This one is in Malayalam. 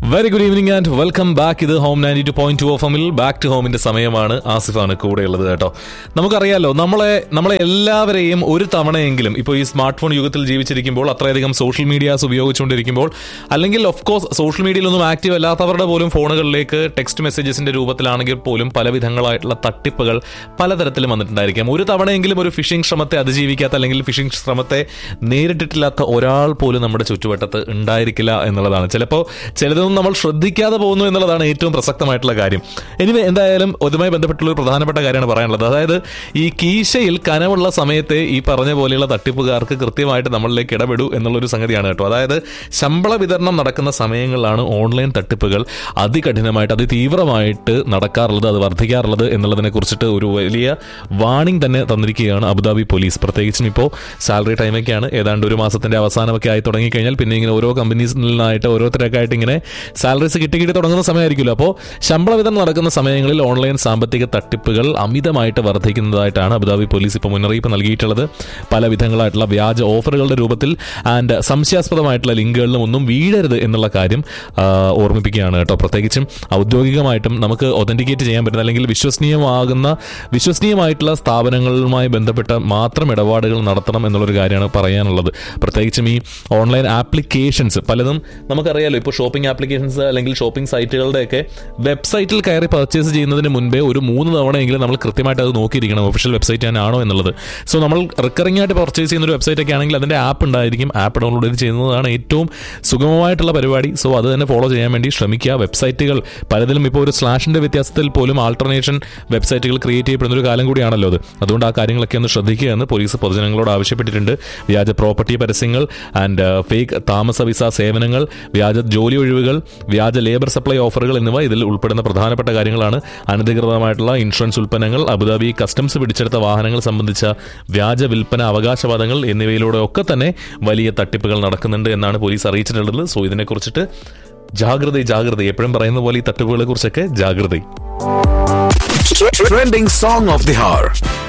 Very good evening and welcome back ഇത് home ninety two point two F എമ്മിൽ ബാക്ക് ടു ഹോമിന്റെ സമയമാണ് ആസിഫാണ് കൂടെയുള്ളത് കേട്ടോ നമുക്കറിയാലോ നമ്മളെ നമ്മളെ എല്ലാവരെയും ഒരു തവണയെങ്കിലും ഇപ്പോൾ ഈ സ്മാർട്ട് ഫോൺ യുഗത്തിൽ ജീവിച്ചിരിക്കുമ്പോൾ അത്രയധികം സോഷ്യൽ മീഡിയാസ് ഉപയോഗിച്ചുകൊണ്ടിരിക്കുമ്പോൾ അല്ലെങ്കിൽ ഓഫ് കോഴ്സ് സോഷ്യൽ മീഡിയയിലൊന്നും ആക്റ്റീവ് അല്ലാത്തവരുടെ പോലും ഫോണുകളിലേക്ക് ടെക്സ്റ്റ് മെസ്സേജസിന്റെ രൂപത്തിലാണെങ്കിൽ പോലും പല വിധങ്ങളായിട്ടുള്ള തട്ടിപ്പുകൾ പലതരത്തിലും വന്നിട്ടുണ്ടായിരിക്കാം ഒരു തവണയെങ്കിലും ഒരു ഫിഷിംഗ് ശ്രമത്തെ അതിജീവിക്കാത്ത അല്ലെങ്കിൽ ഫിഷിംഗ് ശ്രമത്തെ നേരിട്ടിട്ടില്ലാത്ത ഒരാൾ പോലും നമ്മുടെ ചുറ്റുവട്ടത്ത് ഉണ്ടായിരിക്കില്ല എന്നുള്ളതാണ് ചിലപ്പോൾ ചിലതൊന്നും നമ്മൾ ശ്രദ്ധിക്കാതെ പോകുന്നു എന്നുള്ളതാണ് ഏറ്റവും പ്രസക്തമായിട്ടുള്ള കാര്യം എനിവേ എന്തായാലും അതുമായി ബന്ധപ്പെട്ടുള്ള ഒരു പ്രധാനപ്പെട്ട കാര്യമാണ് പറയാനുള്ളത് അതായത് ഈ കീശയിൽ കനവുള്ള സമയത്തെ ഈ പറഞ്ഞ പോലെയുള്ള തട്ടിപ്പുകാർക്ക് കൃത്യമായിട്ട് നമ്മളിലേക്ക് ഇടപെടൂ എന്നുള്ളൊരു സംഗതിയാണ് കേട്ടോ അതായത് ശമ്പള വിതരണം നടക്കുന്ന സമയങ്ങളിലാണ് ഓൺലൈൻ തട്ടിപ്പുകൾ അതികഠിനമായിട്ട് അതിതീവ്രമായിട്ട് നടക്കാറുള്ളത് അത് വർദ്ധിക്കാറുള്ളത് എന്നുള്ളതിനെ കുറിച്ചിട്ട് ഒരു വലിയ വാണിംഗ് തന്നെ തന്നിരിക്കുകയാണ് അബുദാബി പോലീസ് പ്രത്യേകിച്ചും ഇപ്പോൾ സാലറി ടൈമൊക്കെയാണ് ഏതാണ്ട് ഒരു മാസത്തിന്റെ അവസാനമൊക്കെ ആയി തുടങ്ങിക്കഴിഞ്ഞാൽ പിന്നെ ഇങ്ങനെ ഓരോ കമ്പനീസിൽ നിന്നായിട്ട് ഓരോരുത്തരൊക്കെ ആയിട്ട് ഇങ്ങനെ സാലറീസ് കിട്ടി കിട്ടി തുടങ്ങുന്ന സമയമായിരിക്കുമല്ലോ അപ്പോൾ ശമ്പള വിതരണം നടക്കുന്ന സമയങ്ങളിൽ ഓൺലൈൻ സാമ്പത്തിക തട്ടിപ്പുകൾ അമിതമായിട്ട് വർദ്ധിക്കുന്നതായിട്ടാണ് അബുദാബി പോലീസ് ഇപ്പോൾ മുന്നറിയിപ്പ് നൽകിയിട്ടുള്ളത് പല വിധങ്ങളായിട്ടുള്ള വ്യാജ ഓഫറുകളുടെ രൂപത്തിൽ ആൻഡ് സംശയാസ്പദമായിട്ടുള്ള ലിങ്കുകളിലും ഒന്നും വീഴരുത് എന്നുള്ള കാര്യം ആ, ഓർമ്മിപ്പിക്കുകയാണ് കേട്ടോ പ്രത്യേകിച്ചും ഔദ്യോഗികമായിട്ടും നമുക്ക് ഒതന്റിക്കേറ്റ് ചെയ്യാൻ പറ്റുന്ന അല്ലെങ്കിൽ വിശ്വസനീയമാകുന്ന വിശ്വസനീയമായിട്ടുള്ള സ്ഥാപനങ്ങളുമായി ബന്ധപ്പെട്ട മാത്രം ഇടപാടുകൾ നടത്തണം എന്നുള്ളൊരു കാര്യമാണ് പറയാനുള്ളത് പ്രത്യേകിച്ചും ഈ ഓൺലൈൻ ആപ്ലിക്കേഷൻസ് പലതും നമുക്കറിയാലോ ഇപ്പോൾ ഷോപ്പിംഗ് ആപ്ലിക്കേഷൻസ് അല്ലെങ്കിൽ ഷോപ്പിംഗ് സൈറ്റുകളുടെയൊക്കെ വെബ്സൈറ്റിൽ കയറി പർച്ചേസ് ചെയ്യുന്നതിന് മുൻപേ ഒരു മൂന്ന് തവണയെങ്കിലും നമ്മൾ കൃത്യമായിട്ട് അത് നോക്കിയിരിക്കണം ഒഫീഷ്യൽ വെബ്സൈറ്റ് ആണോ എന്നുള്ളത് സോ നമ്മൾ റിക്കറിംഗ് ആയിട്ട് പർച്ചേസ് ചെയ്യുന്ന ഒരു വെബ്സൈറ്റ് ഒക്കെ ആണെങ്കിൽ അതിന്റെ ആപ്പ് ഉണ്ടായിരിക്കും ആപ്പ് ഡൗൺലോഡ് ചെയ്ത് ചെയ്യുന്നതാണ് ഏറ്റവും സുഗമമായിട്ടുള്ള പരിപാടി സോ അത് തന്നെ ഫോളോ ചെയ്യാൻ വേണ്ടി ശ്രമിക്കുക വെബ്സൈറ്റുകൾ പലതിലും ഇപ്പോൾ ഒരു സ്ലാഷിന്റെ വ്യത്യാസത്തിൽ പോലും ആൾട്ടർനേഷൻ വെബ്സൈറ്റുകൾ ക്രിയേറ്റ് ചെയ്യപ്പെടുന്ന ഒരു കാലം കൂടിയാണല്ലോ അത് അതുകൊണ്ട് ആ കാര്യങ്ങളൊക്കെ ഒന്ന് ശ്രദ്ധിക്കുക എന്ന് പോലീസ് പൊതുജനങ്ങളോട് ആവശ്യപ്പെട്ടിട്ടുണ്ട് വ്യാജ പ്രോപ്പർട്ടി പരസ്യങ്ങൾ ആൻഡ് ഫേക്ക് താമസ വിസ സേവനങ്ങൾ വ്യാജ ജോലി ഒഴിവുകൾ വ്യാജ ലേബർ സപ്ലൈ ഓഫറുകൾ എന്നിവ ഇതിൽ ഉൾപ്പെടുന്ന പ്രധാനപ്പെട്ട കാര്യങ്ങളാണ് അനധികൃതമായിട്ടുള്ള ഇൻഷുറൻസ് ഉൽപ്പന്നങ്ങൾ അബുദാബി കസ്റ്റംസ് പിടിച്ചെടുത്ത വാഹനങ്ങൾ സംബന്ധിച്ച വ്യാജ വിൽപ്പന അവകാശവാദങ്ങൾ എന്നിവയിലൂടെ ഒക്കെ തന്നെ വലിയ തട്ടിപ്പുകൾ നടക്കുന്നുണ്ട് എന്നാണ് പോലീസ് അറിയിച്ചിട്ടുള്ളത് സോ ഇതിനെക്കുറിച്ചിട്ട് ജാഗ്രത ജാഗ്രത എപ്പോഴും പറയുന്ന പോലെ ഈ തട്ടിപ്പുകളെ കുറിച്ചൊക്കെ ജാഗ്രത Trending song of the hour.